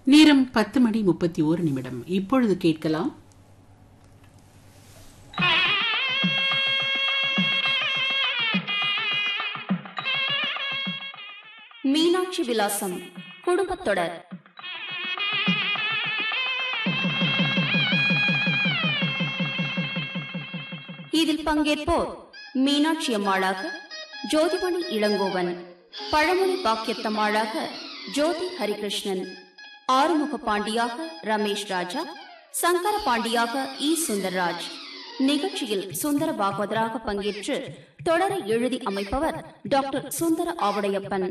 நேரம் பத்து மணி முப்பத்தி ஓரு நிமிடம் இப்பொழுது கேட்கலாம் மீனாட்சி விலாசம் குடும்பத்தொடர் இதில் பங்கேற்போர் மீனாட்சி அம்மாளாக ஜோதிமணி இளங்கோவன் பழமொழி பாக்கியத்தம்மாளாக ஜோதி ஹரிகிருஷ்ணன் ஆறுமுக பாண்டியாக ரமேஷ் ராஜா சங்கர பாண்டியாக இ சுந்தர்ராஜ் நிகழ்ச்சியில் சுந்தர பாகவதராக பங்கேற்று தொடரை எழுதி அமைப்பவர் டாக்டர் சுந்தர ஆவுடையப்பன்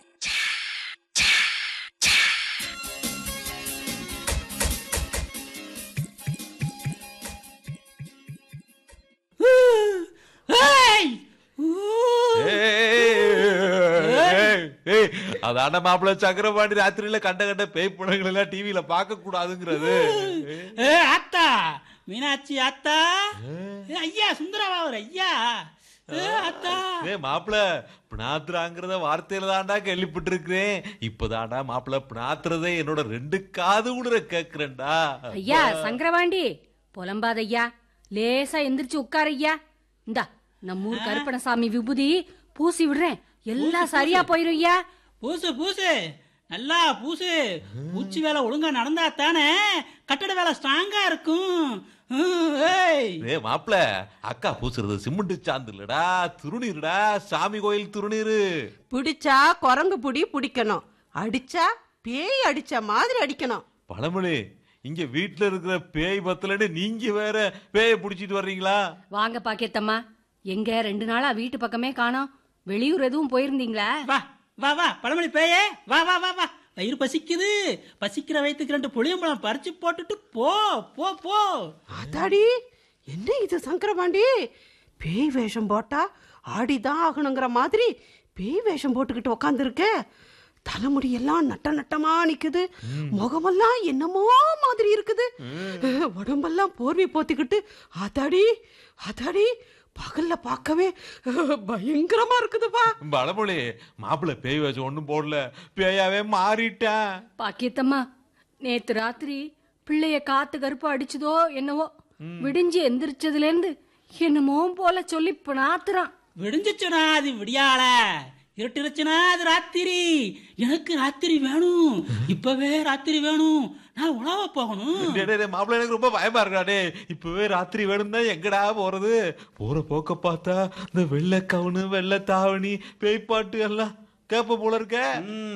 அதான மாப்பிள்ள சக்கரபாண்டி ராத்திரியில கண்ட கண்ட பேய் படங்கள் எல்லாம் டிவியில பார்க்க கூடாதுங்கிறது ஏ ஆத்தா மீனாட்சி ஆத்தா ஏ, ஐயா சுந்தரபாவர் ஐயா ஏ ஆத்தா ஏ மாப்பிள்ள பினாத்துறாங்கிறத வார்த்தையில தாண்டா கேள்விப்பட்டிருக்கிறேன் இப்பதாண்டா மாப்பிள்ள பினாத்துறதே என்னோட ரெண்டு காது கூட கேக்குறேன்டா ஐயா சங்கரவாண்டி புலம்பாத ஐயா லேசா எந்திரிச்சு உட்கார ஐயா இந்தா நம்ம ஊர் கருப்பணசாமி விபூதி பூசி விடுறேன் எல்லாம் சரியா போயிரும் ஐயா பூசு பூசு நல்லா பூசு பூச்சி வேலை ஒழுங்கா நடந்தா தானே கட்டட வேலை ஸ்ட்ராங்கா இருக்கும் ஹம், ஏய் ஏ மாப்பிள்ள அக்கா பூசுறது சிமெண்ட் சாந்து இல்லடா திருநீருடா சாமி கோயில் திருநீரு பிடிச்சா குரங்கு புடி பிடிக்கணும் அடிச்சா பேய் அடிச்ச மாதிரி அடிக்கணும் பழமொழி இங்க வீட்டுல இருக்கிற பேய் பத்தலன்னு நீங்க வேற பேய புடிச்சிட்டு வர்றீங்களா வாங்க பாக்கேத்தம்மா எங்க ரெண்டு நாளா வீட்டு பக்கமே காணோம் வெளியூர் எதுவும் போயிருந்தீங்களா வா வா வா பழமொழி பேயே வா வா வா வா வயிறு பசிக்குது பசிக்கிற வயிற்றுக்கு ரெண்டு புளியம்பழம் பறிச்சு போட்டுட்டு போ போ போ அதாடி என்ன இது சங்கரபாண்டி பேய் வேஷம் போட்டா ஆடிதான் ஆகணுங்கிற மாதிரி பேய் வேஷம் போட்டுக்கிட்டு உக்காந்துருக்க தலைமுடி எல்லாம் நட்ட நட்டமா நிக்குது முகமெல்லாம் என்னமோ மாதிரி இருக்குது உடம்பெல்லாம் போர்வை போத்திக்கிட்டு அதாடி அதாடி பகல்ல பார்க்கவே பயங்கரமா இருக்குதுப்பா பழமொழி மாப்பிள்ள பேய் வச்சு ஒண்ணும் போடல பேயாவே மாறிட்டேன் பாக்கியத்தம்மா நேத்து ராத்திரி பிள்ளைய காத்து கருப்பு அடிச்சுதோ என்னவோ விடிஞ்சு எந்திரிச்சதுல இருந்து என்னமோ போல சொல்லி பிணாத்துறான் விடிஞ்சிச்சுனா அது விடியால இருட்டிருச்சுனா அது ராத்திரி எனக்கு ராத்திரி வேணும் இப்பவே ராத்திரி வேணும் நான் உணவ போகணும் டேய், டேய், டேய், மாப்பிள்ளை எனக்கு ரொம்ப பயமா இருக்கா டே இப்பவே ராத்திரி வேணும்னா எங்கடா போறது போற போக்க பார்த்தா இந்த வெள்ளை கவுனு வெள்ளை தாவணி பேய் பாட்டு எல்லாம் கேப்ப போல இருக்க